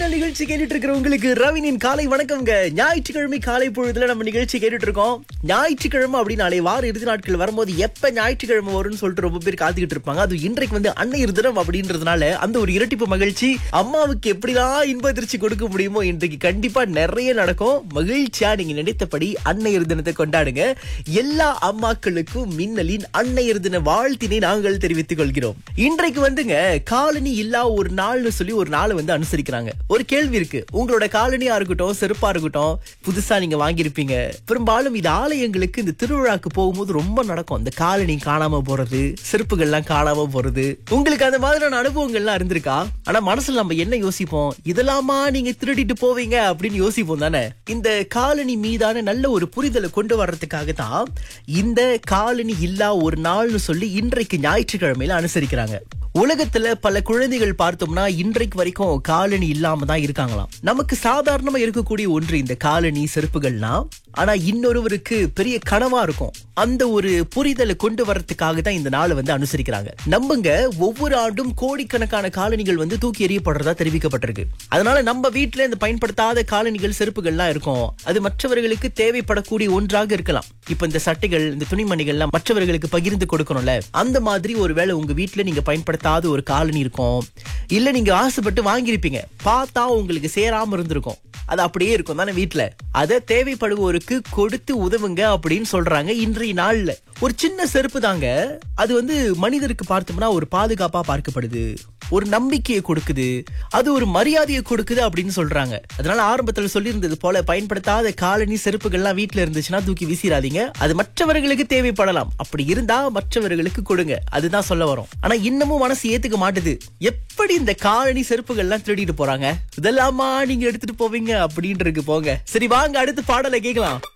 மின்னல் நிகழ்ச்சி கேட்டுட்டு இருக்கிற உங்களுக்கு ரவினின் காலை வணக்கம்ங்க ஞாயிற்றுக்கிழமை காலை பொழுதுல நம்ம நிகழ்ச்சி கேட்டுட்டு இருக்கோம் ஞாயிற்றுக்கிழமை அப்படின்னாலே வார இறுதி நாட்கள் வரும்போது எப்ப ஞாயிற்றுக்கிழமை வரும்னு சொல்லிட்டு ரொம்ப பேர் காத்துக்கிட்டு இருப்பாங்க அது இன்றைக்கு வந்து அன்னையர் தினம் அப்படின்றதுனால அந்த ஒரு இரட்டிப்பு மகிழ்ச்சி அம்மாவுக்கு எப்படிலாம் இன்ப அதிர்ச்சி கொடுக்க முடியுமோ இன்றைக்கு கண்டிப்பா நிறைய நடக்கும் மகிழ்ச்சியா நீங்க நினைத்தபடி அன்னையர் தினத்தை கொண்டாடுங்க எல்லா அம்மாக்களுக்கும் மின்னலின் அன்னையர் தின வாழ்த்தினை நாங்கள் தெரிவித்துக் கொள்கிறோம் இன்றைக்கு வந்துங்க காலனி இல்லா ஒரு நாள்னு சொல்லி ஒரு நாளை வந்து அனுசரிக்கிறாங்க ஒரு கேள்வி இருக்கு உங்களோட காலனியா இருக்கட்டும் செருப்பா இருக்கட்டும் புதுசா நீங்க வாங்கியிருப்பீங்க பெரும்பாலும் இது ஆலயங்களுக்கு இந்த திருவிழாக்கு போகும்போது ரொம்ப நடக்கும் இந்த காலனி காணாம போறது செருப்புகள்லாம் காணாம போறது உங்களுக்கு அந்த மாதிரியான அனுபவங்கள்லாம் இருந்திருக்கா ஆனா மனசுல நம்ம என்ன யோசிப்போம் இதெல்லாமா நீங்க திருடிட்டு போவீங்க அப்படின்னு யோசிப்போம் தானே இந்த காலனி மீதான நல்ல ஒரு புரிதலை கொண்டு வர்றதுக்காக தான் இந்த காலனி இல்லா ஒரு நாள்னு சொல்லி இன்றைக்கு ஞாயிற்றுக்கிழமையில அனுசரிக்கிறாங்க உலகத்துல பல குழந்தைகள் பார்த்தோம்னா இன்றைக்கு வரைக்கும் காலனி இல்லாம தான் இருக்காங்களாம் நமக்கு சாதாரணமா இருக்கக்கூடிய ஒன்று இந்த காலனி செருப்புகள்லாம் ஆனா இன்னொருவருக்கு பெரிய கனவா இருக்கும் அந்த ஒரு புரிதலை கொண்டு வரதுக்காக தான் இந்த நாளை வந்து அனுசரிக்கிறாங்க நம்புங்க ஒவ்வொரு ஆண்டும் கோடிக்கணக்கான காலனிகள் வந்து தூக்கி எறியப்படுறதா தெரிவிக்கப்பட்டிருக்கு அதனால நம்ம வீட்டுல இந்த பயன்படுத்தாத காலனிகள் செருப்புகள்லாம் இருக்கும் அது மற்றவர்களுக்கு தேவைப்படக்கூடிய ஒன்றாக இருக்கலாம் இப்ப இந்த சட்டைகள் இந்த துணிமணிகள்லாம் மற்றவர்களுக்கு பகிர்ந்து கொடுக்கணும்ல அந்த மாதிரி ஒருவேளை உங்க வீட்டுல நீங்க பயன்படுத்தாத ஒரு காலனி இருக்கும் இல்ல நீங்க ஆசைப்பட்டு வாங்கியிருப்பீங்க பார்த்தா உங்களுக்கு சேராம இருந்திருக்கும் அது அப்படியே இருக்கும் தானே வீட்டுல அதை தேவைப்படுவோருக்கு கொடுத்து உதவுங்க அப்படின்னு சொல்றாங்க இன்றைய நாள்ல ஒரு சின்ன செருப்பு தாங்க அது வந்து மனிதருக்கு பார்த்தோம்னா ஒரு பாதுகாப்பா பார்க்கப்படுது ஒரு நம்பிக்கையை கொடுக்குது அது ஒரு மரியாதையை கொடுக்குது அப்படின்னு சொல்றாங்க அதனால ஆரம்பத்துல சொல்லியிருந்தது போல பயன்படுத்தாத காலனி செருப்புகள்லாம் வீட்டுல இருந்துச்சுன்னா தூக்கி வீசிடாதீங்க அது மற்றவர்களுக்கு தேவைப்படலாம் அப்படி இருந்தா மற்றவர்களுக்கு கொடுங்க அதுதான் சொல்ல வரும் ஆனா இன்னமும் மனசு ஏத்துக்க மாட்டுது எப்படி இந்த காலனி செருப்புகள்லாம் திருடிட்டு போறாங்க இதெல்லாமா நீங்க எடுத்துட்டு போவீங்க அப்படின்றது போங்க சரி வாங்க அடுத்து பாடலை கேட்கலாம்